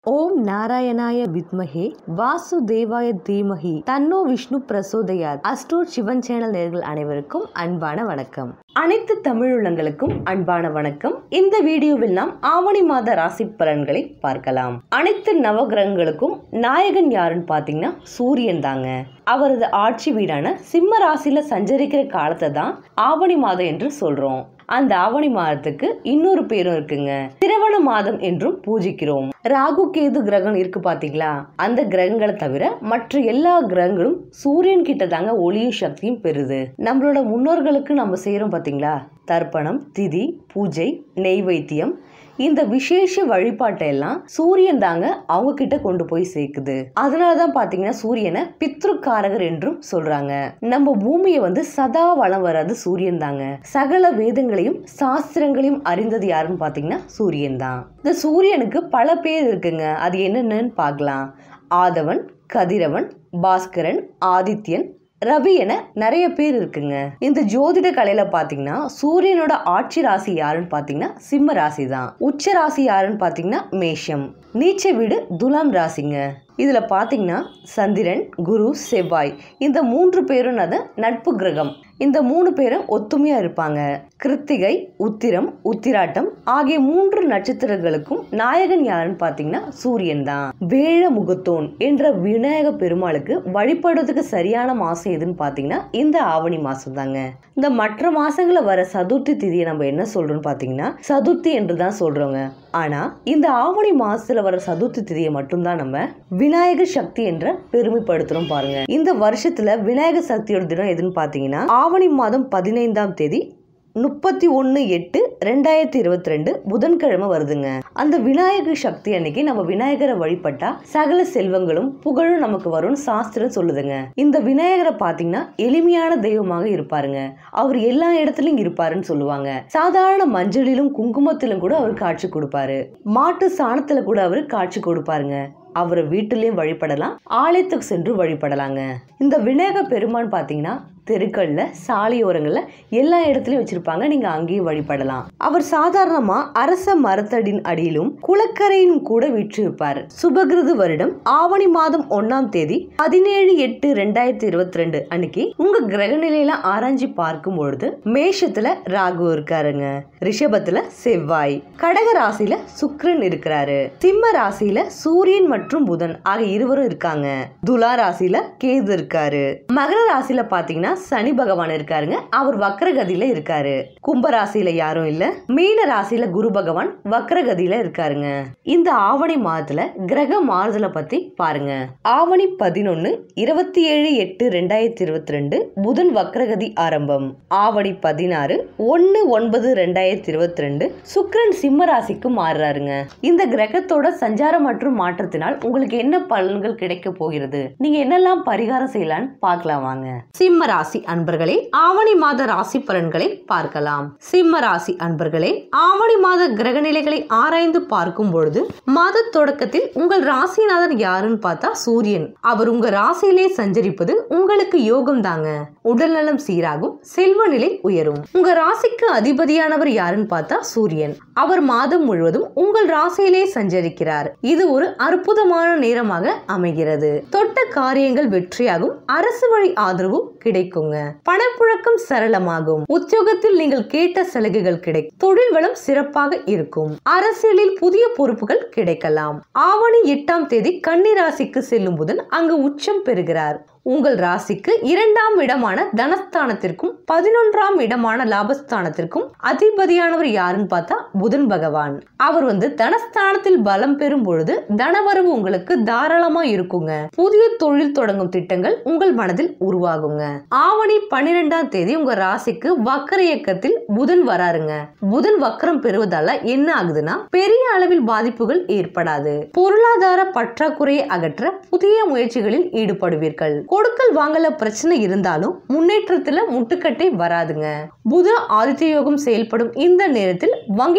ஓம் நாராயணாய வித்மஹே வாசுதேவாய தீமஹி தன்னோ விஷ்ணு பிரசோதயாத் அஸ்ட்ரோட் சிவன் சேனல் நேர்கள் அனைவருக்கும் அன்பான வணக்கம் அனைத்து தமிழுள்ளங்களுக்கும் அன்பான வணக்கம் இந்த வீடியோவில் நாம் ஆவணி மாத ராசி பலன்களை பார்க்கலாம் அனைத்து நவகிரகங்களுக்கும் நாயகன் யாருன்னு பார்த்தீங்கன்னா சூரியன் தாங்க அவரது ஆட்சி வீடான சிம்ம ராசியில சஞ்சரிக்கிற காலத்தை தான் ஆவணி மாதம் என்று சொல்றோம் அந்த ஆவணி மாதத்துக்கு இன்னொரு பேரும் இருக்குங்க திரவண மாதம் என்றும் பூஜிக்கிறோம் ராகு கேது கிரகம் இருக்கு பாத்தீங்களா அந்த கிரகங்களை தவிர மற்ற எல்லா கிரகங்களும் சூரியன் கிட்ட தாங்க ஒளியும் சக்தியும் பெறுது நம்மளோட முன்னோர்களுக்கு நம்ம செய்யறோம் பாத்தீங்களா தர்ப்பணம் திதி பூஜை நெய்வேத்தியம் இந்த விசேஷ வழிபாட்டை எல்லாம் சூரியன் தாங்க அவங்க கிட்ட கொண்டு போய் சேர்க்குது அதனாலதான் பாத்தீங்கன்னா சூரியனை பித்ருக்காரகர் என்றும் சொல்றாங்க நம்ம பூமியை வந்து சதா வளம் வராது சூரியன் தாங்க சகல வேதங்களையும் சாஸ்திரங்களையும் அறிந்தது யாருன்னு பாத்தீங்கன்னா சூரியன் தான் இந்த சூரியனுக்கு பல பேர் இருக்குங்க அது என்னென்னு பார்க்கலாம் ஆதவன் கதிரவன் பாஸ்கரன் ஆதித்யன் ரவி என நிறைய பேர் இருக்குங்க இந்த ஜோதிட கலையில பாத்தீங்கன்னா சூரியனோட ஆட்சி ராசி யாருன்னு பாத்தீங்கன்னா சிம்ம ராசி தான் உச்ச ராசி யாருன்னு பாத்தீங்கன்னா மேஷம் நீச்ச வீடு துலாம் ராசிங்க இதுல பாத்தீங்கன்னா சந்திரன் குரு செவ்வாய் இந்த மூன்று பேரும் அது நட்பு கிரகம் இந்த மூணு பேரும் ஒத்துமையா இருப்பாங்க கிருத்திகை உத்திரம் உத்திராட்டம் ஆகிய மூன்று நட்சத்திரங்களுக்கும் நாயகன் யாருன்னு பாத்தீங்கன்னா சூரியன் தான் வேழ முகத்தோன் என்ற விநாயக பெருமாளுக்கு வழிபடுறதுக்கு சரியான மாசம் எதுன்னு பாத்தீங்கன்னா இந்த ஆவணி மாசம் தாங்க இந்த மற்ற மாசங்கள வர சதுர்த்தி திதியை நம்ம என்ன சொல்றோம்னு பாத்தீங்கன்னா சதுர்த்தி என்று தான் சொல்றோங்க ஆனா இந்த ஆவணி மாசத்துல வர சதுர்த்தி திதியை மட்டும்தான் நம்ம விநாயகர் சக்தி என்ற பெருமைப்படுத்துறோம் பாருங்க இந்த வருஷத்துல விநாயகர் சக்தியோட தினம் எதுன்னு பாத்தீங்கன்னா ஆவணி மாதம் பதினைந்தாம் தேதி முப்பத்தி ஒன்று எட்டு ரெண்டாயிரத்தி இருபத்தி ரெண்டு புதன்கிழமை வருதுங்க அந்த விநாயகர் சக்தி அன்னைக்கு நம்ம விநாயகரை வழிபட்டா சகல செல்வங்களும் புகழும் நமக்கு வரும்னு சாஸ்திரம் சொல்லுதுங்க இந்த விநாயகரை பாத்தீங்கன்னா எளிமையான தெய்வமாக இருப்பாருங்க அவர் எல்லா இடத்துலயும் இருப்பாருன்னு சொல்லுவாங்க சாதாரண மஞ்சளிலும் குங்குமத்திலும் கூட அவர் காட்சி கொடுப்பாரு மாட்டு சாணத்துல கூட அவர் காட்சி கொடுப்பாருங்க அவரை வீட்டிலையும் வழிபடலாம் ஆலயத்துக்கு சென்று வழிபடலாங்க இந்த விநாயக பெருமான் பாத்தீங்கன்னா தெருக்கள்ல சாலையோரங்கள்ல எல்லா இடத்துலயும் வச்சிருப்பாங்க நீங்க அங்கேயும் வழிபடலாம் அவர் சாதாரணமா அரச மரத்தடின் அடியிலும் குளக்கரையிலும் கூட விற்றிருப்பார் சுபகிருது வருடம் ஆவணி மாதம் ஒன்னாம் தேதி பதினேழு எட்டு ரெண்டாயிரத்தி இருபத்தி ரெண்டு அன்னைக்கு உங்க கிரக நிலையில ஆராய்ச்சி பார்க்கும் பொழுது மேஷத்துல ராகு இருக்காருங்க ரிஷபத்துல செவ்வாய் கடக ராசியில சுக்கிரன் இருக்கிறாரு சிம்ம ராசியில சூரியன் மற்றும் புதன் ஆகிய இருவரும் இருக்காங்க துலா ராசியில கேது இருக்காரு மகர ராசியில பாத்தீங்கன்னா சனி பகவான் இருக்காருங்க அவர் வக்ரகதியில இருக்காரு கும்ப ராசியில யாரும் இல்ல மீன ராசியில குரு பகவான் வக்ரகதியில இருக்காருங்க இந்த ஆவணி மாதத்துல கிரக மாறுதலை பத்தி பாருங்க ஆவணி பதினொன்னு இருபத்தி ஏழு எட்டு ரெண்டாயிரத்தி இருபத்தி ரெண்டு புதன் வக்ரகதி ஆரம்பம் ஆவணி பதினாறு ஒன்னு ஒன்பது ரெண்டாயிரத்தி இருபத்தி ரெண்டு சுக்கிரன் சிம்ம ராசிக்கு மாறுறாருங்க இந்த கிரகத்தோட சஞ்சாரம் மற்றும் மாற்றத்தினால் உங்களுக்கு என்ன பலன்கள் கிடைக்க போகிறது நீங்க என்னெல்லாம் பரிகாரம் செய்யலாம்னு பார்க்கலாம் வாங்க சிம்ம ராசி அன்பர்களே ஆவணி மாத ராசி பலன்களை பார்க்கலாம் சிம்ம ராசி அன்பர்களே ஆவணி மாத கிரக நிலைகளை ஆராய்ந்து பார்க்கும் பொழுது மாத தொடக்கத்தில் உங்கள் ராசிநாதன் யாருன்னு பார்த்தா சூரியன் அவர் உங்க ராசியிலே சஞ்சரிப்பது உங்களுக்கு யோகம் தாங்க உடல்நலம் சீராகும் செல்வ நிலை உயரும் உங்க ராசிக்கு அதிபதியானவர் யாருன்னு பார்த்தா சூரியன் அவர் மாதம் முழுவதும் உங்கள் ராசியிலே சஞ்சரிக்கிறார் இது ஒரு அற்புதமான நேரமாக அமைகிறது தொட்ட காரியங்கள் வெற்றியாகும் அரசு வழி ஆதரவு கிடைக்குங்க பணப்புழக்கம் சரளமாகும் உத்தியோகத்தில் நீங்கள் கேட்ட சலுகைகள் கிடைக்கும் தொழில் வளம் சிறப்பாக இருக்கும் அரசியலில் புதிய பொறுப்புகள் கிடைக்கலாம் ஆவணி எட்டாம் தேதி கன்னி ராசிக்கு செல்லும் புதன் அங்கு உச்சம் பெறுகிறார் உங்கள் ராசிக்கு இரண்டாம் இடமான தனஸ்தானத்திற்கும் பதினொன்றாம் இடமான லாபஸ்தானத்திற்கும் அதிபதியானவர் யாருன்னு பார்த்தா புதன் பகவான் அவர் வந்து தனஸ்தானத்தில் பலம் பெறும் பொழுது தனவரவு உங்களுக்கு தாராளமா இருக்குங்க புதிய தொழில் தொடங்கும் திட்டங்கள் உங்கள் மனதில் உருவாகுங்க ஆவணி பன்னிரெண்டாம் தேதி உங்க ராசிக்கு வக்கர இயக்கத்தில் புதன் வராருங்க புதன் வக்கரம் பெறுவதால என்ன ஆகுதுன்னா பெரிய அளவில் பாதிப்புகள் ஏற்படாது பொருளாதார பற்றாக்குறையை அகற்ற புதிய முயற்சிகளில் ஈடுபடுவீர்கள் கொடுக்கல் வாங்கல பிரச்சனை இருந்தாலும் முன்னேற்றத்துல முட்டுக்கட்டை வராதுங்க புத ஆதித்ய யோகம் செயல்படும் இந்த நேரத்தில் வங்கி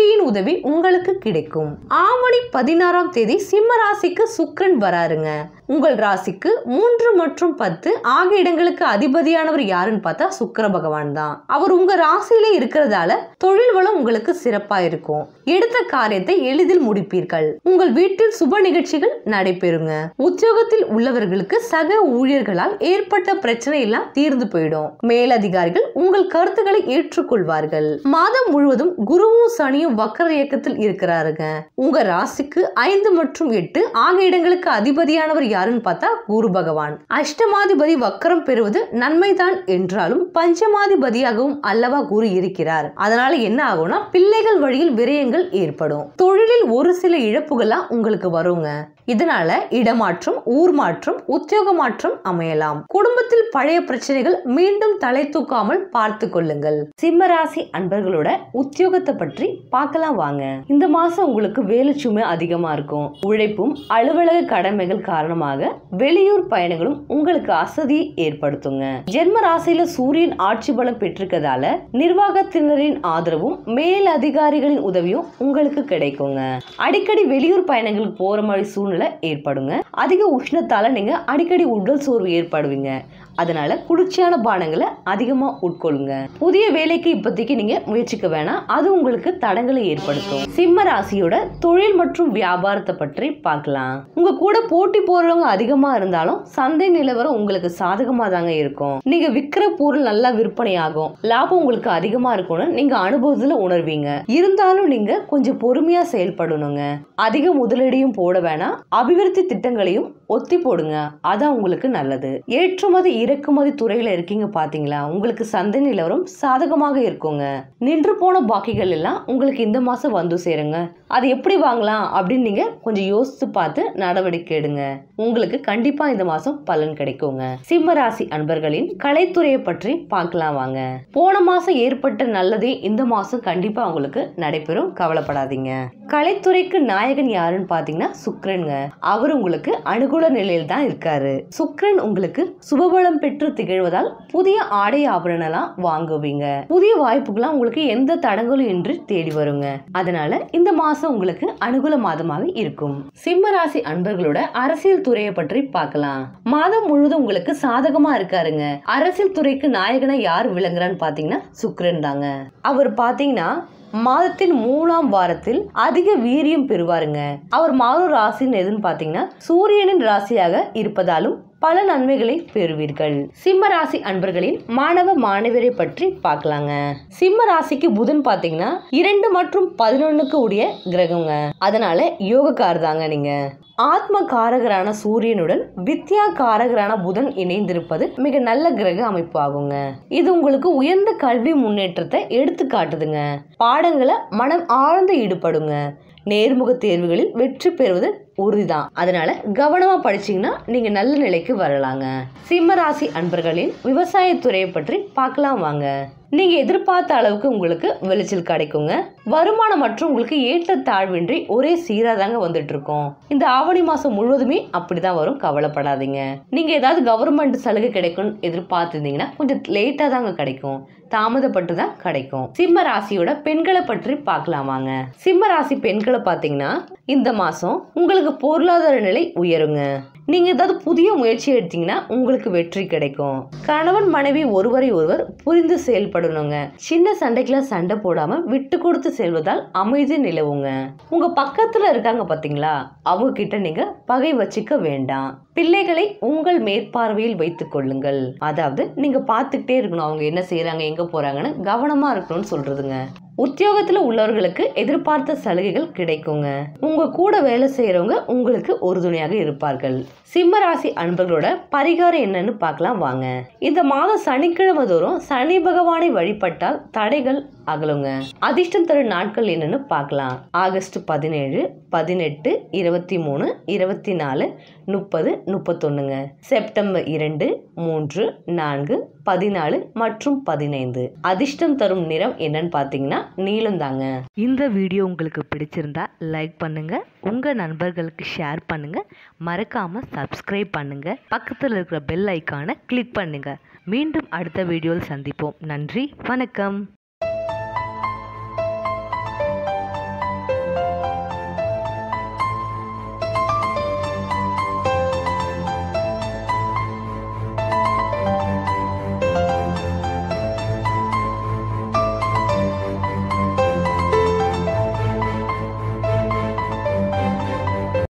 சனியின் உதவி உங்களுக்கு கிடைக்கும் ஆவணி பதினாறாம் தேதி சிம்ம ராசிக்கு சுக்கிரன் வராருங்க உங்கள் ராசிக்கு மூன்று மற்றும் பத்து ஆகிய இடங்களுக்கு அதிபதியானவர் யாருன்னு பார்த்தா சுக்கிர பகவான் தான் அவர் உங்க ராசியிலே இருக்கிறதால தொழில் வளம் உங்களுக்கு சிறப்பா இருக்கும் எடுத்த காரியத்தை எளிதில் முடிப்பீர்கள் உங்கள் வீட்டில் சுப நிகழ்ச்சிகள் நடைபெறுங்க உத்தியோகத்தில் உள்ளவர்களுக்கு சக ஊழியர்களால் ஏற்பட்ட பிரச்சனை எல்லாம் தீர்ந்து போயிடும் மேலதிகாரிகள் உங்கள் கருத்துக்களை ஏற்றுக்கொள்வார்கள் மாதம் முழுவதும் குருவும் சனியும் வக்கர இயக்கத்தில் இருக்கிறாருங்க உங்க ராசிக்கு ஐந்து மற்றும் எட்டு ஆகிய இடங்களுக்கு அதிபதியானவர் யாருன்னு பார்த்தா குரு பகவான் அஷ்டமாதிபதி வக்கரம் பெறுவது நன்மைதான் என்றாலும் பஞ்சமாதிபதியாகவும் அல்லவா குரு இருக்கிறார் அதனால என்ன ஆகும்னா பிள்ளைகள் வழியில் விரயங்கள் ஏற்படும் தொழிலில் ஒரு சில இழப்புகள்லாம் உங்களுக்கு வருங்க இதனால இடமாற்றம் ஊர் மாற்றம் உத்தியோக மாற்றம் அமையலாம் குடும்பத்தில் பழைய பிரச்சனைகள் மீண்டும் தலை தூக்காமல் பார்த்து கொள்ளுங்கள் சிம்மராசி அன்பர்களோட உத்தியோகத்தை பற்றி பார்க்கலாம் வாங்க இந்த மாசம் உங்களுக்கு வேலை சுமை அதிகமா இருக்கும் உழைப்பும் அலுவலக கடமைகள் காரணமாக வெளியூர் பயணங்களும் உங்களுக்கு அசதியை ஏற்படுத்துங்க ஜென்ம ராசியில சூரியன் ஆட்சி பலம் பெற்றிருக்கதால நிர்வாகத்தினரின் ஆதரவும் மேல் அதிகாரிகளின் உதவியும் உங்களுக்கு கிடைக்குங்க அடிக்கடி வெளியூர் பயணங்களுக்கு போற மாதிரி சூழ்நிலை ஏற்படுங்க அதிக உஷ்ணத்தால நீங்க அடிக்கடி உடல் சோர்வு ஏற்படுவீங்க அதனால குளிர்ச்சியான பானங்களை அதிகமா உட்கொள்ளுங்க புதிய வேலைக்கு இப்போதைக்கு நீங்க முயற்சிக்க வேணாம் அது உங்களுக்கு தடங்களை ஏற்படுத்தும் சிம்ம ராசியோட தொழில் மற்றும் வியாபாரத்தை பற்றி பார்க்கலாம் உங்க கூட போட்டி போடுறவங்க அதிகமா இருந்தாலும் சந்தை நிலவரம் உங்களுக்கு சாதகமா தாங்க இருக்கும் நீங்க விற்கிற பொருள் நல்லா விற்பனை ஆகும் லாபம் உங்களுக்கு அதிகமா இருக்கும்னு நீங்க அனுபவத்துல உணர்வீங்க இருந்தாலும் நீங்க கொஞ்சம் பொறுமையா செயல்படணுங்க அதிக முதலீடையும் போட வேணாம் அபிவிருத்தி திட்டங்களையும் ஒத்தி போடுங்க அதான் உங்களுக்கு நல்லது ஏற்றுமதி இறக்குமதி துறையில இருக்கீங்க பாத்தீங்களா உங்களுக்கு சந்தை நிலவரம் சாதகமாக இருக்குங்க நின்று போன பாக்கிகள் எல்லாம் உங்களுக்கு இந்த மாசம் வந்து சேருங்க அது எப்படி வாங்கலாம் அப்படின்னு நீங்க கொஞ்சம் யோசித்து பார்த்து நடவடிக்கை எடுங்க உங்களுக்கு கண்டிப்பா இந்த மாசம் பலன் கிடைக்குங்க சிம்ம ராசி அன்பர்களின் கலைத்துறையை பற்றி பார்க்கலாம் வாங்க போன மாசம் ஏற்பட்ட நல்லதே இந்த மாசம் கண்டிப்பா உங்களுக்கு நடைபெறும் கவலைப்படாதீங்க கலைத்துறைக்கு நாயகன் யாருன்னு பாத்தீங்கன்னா சுக்ரனுங்க அவர் உங்களுக்கு அனுகூல நிலையில் தான் இருக்காரு சுக்ரன் உங்களுக்கு சுபபலம் பெற்று திகழ்வதால் புதிய ஆடை ஆபரணம்லாம் வாங்குவீங்க புதிய வாய்ப்புகள்லாம் உங்களுக்கு எந்த தடங்களும் இன்றி தேடி வருங்க அதனால இந்த மாசம் உங்களுக்கு அனுகூல மாதமாக இருக்கும் சிம்ம ராசி அன்பர்களோட அரசியல் துறையை பற்றி பார்க்கலாம் மாதம் முழுவதும் உங்களுக்கு சாதகமா இருக்காருங்க அரசியல் துறைக்கு நாயகனா யார் விளங்குறான்னு பாத்தீங்கன்னா சுக்ரன் தாங்க அவர் பாத்தீங்கன்னா மாதத்தின் மூணாம் வாரத்தில் அதிக வீரியம் பெறுவாருங்க அவர் மாதம் ராசின்னு எதுன்னு பாத்தீங்கன்னா சூரியனின் ராசியாக இருப்பதாலும் பல நன்மைகளை பெறுவீர்கள் சிம்ம ராசி அன்பர்களின் மாணவ மாணவரை பற்றி பார்க்கலாங்க சிம்ம ராசிக்கு புதன் பாத்தீங்கன்னா இரண்டு மற்றும் பதினொன்னுக்கு உடைய கிரகங்க அதனால யோகக்கார் தாங்க நீங்க ஆத்ம காரகரான சூரியனுடன் வித்யா காரகரான புதன் இணைந்திருப்பது மிக நல்ல கிரக அமைப்பு ஆகுங்க இது உங்களுக்கு உயர்ந்த கல்வி முன்னேற்றத்தை எடுத்து காட்டுதுங்க பாடங்களை மனம் ஆழ்ந்து ஈடுபடுங்க நேர்முக தேர்வுகளில் வெற்றி பெறுவது உறுதிதான் அதனால கவனமா படிச்சீங்கன்னா நீங்க நல்ல நிலைக்கு வரலாங்க சிம்ம ராசி அன்பர்களின் விவசாயத்துறையை பற்றி பார்க்கலாம் வாங்க நீங்க எதிர்பார்த்த அளவுக்கு உங்களுக்கு விளைச்சல் கிடைக்குங்க வருமானம் மற்றும் உங்களுக்கு ஏற்ற தாழ்வின்றி ஒரே சீரா தாங்க வந்துட்டு இருக்கோம் இந்த ஆவணி மாசம் முழுவதுமே அப்படிதான் வரும் கவலைப்படாதீங்க நீங்க ஏதாவது கவர்மெண்ட் சலுகை கிடைக்கும்னு எதிர்பார்த்திருந்தீங்கன்னா கொஞ்சம் லேட்டா தாங்க கிடைக்கும் தாமதப்பட்டு தான் கிடைக்கும் சிம்ம ராசியோட பெண்களை பற்றி பார்க்கலாம் வாங்க சிம்ம ராசி பெண்களை பார்த்தீங்கன்னா இந்த மாசம் உங்களுக்கு பொருளாதார நிலை உயருங்க நீங்க ஏதாவது புதிய முயற்சி எடுத்தீங்கன்னா உங்களுக்கு வெற்றி கிடைக்கும் கணவன் மனைவி ஒருவரை ஒருவர் புரிந்து செயல்படணுங்க சின்ன சண்டைக்கெல்லாம் சண்டை போடாம விட்டு கொடுத்து செல்வதால் அமைதி நிலவுங்க உங்க பக்கத்துல இருக்காங்க பாத்தீங்களா அவங்க கிட்ட நீங்க பகை வச்சுக்க வேண்டாம் பிள்ளைகளை உங்கள் மேற்பார்வையில் வைத்துக் கொள்ளுங்கள் அதாவது நீங்க பார்த்துக்கிட்டே இருக்கணும் அவங்க என்ன செய்யறாங்க எங்க போறாங்கன்னு கவனமா இருக்கணும்னு சொல்றதுங்க உத்தியோகத்துல உள்ளவர்களுக்கு எதிர்பார்த்த சலுகைகள் கிடைக்குங்க உங்க கூட வேலை செய்யறவங்க உங்களுக்கு உறுதுணையாக இருப்பார்கள் சிம்ம ராசி அன்பர்களோட பரிகாரம் என்னன்னு பார்க்கலாம் வாங்க இந்த மாதம் சனிக்கிழமை தோறும் சனி பகவானை வழிபட்டால் தடைகள் அகலுங்க அதிர்ஷ்டம் தரும் நாட்கள் என்னன்னு பார்க்கலாம் ஆகஸ்ட் பதினேழு பதினெட்டு இருபத்தி மூணு இருபத்தி நாலு முப்பது முப்பத்தொன்னுங்க செப்டம்பர் இரண்டு மூன்று நான்கு பதினாலு மற்றும் பதினைந்து அதிர்ஷ்டம் தரும் நிறம் என்னன்னு பார்த்தீங்கன்னா நீலம் தாங்க இந்த வீடியோ உங்களுக்கு பிடிச்சிருந்தா லைக் பண்ணுங்க உங்க நண்பர்களுக்கு ஷேர் பண்ணுங்க மறக்காம சப்ஸ்கிரைப் பண்ணுங்க பக்கத்தில் இருக்கிற பெல் ஐக்கானை கிளிக் பண்ணுங்க மீண்டும் அடுத்த வீடியோவில் சந்திப்போம் நன்றி வணக்கம்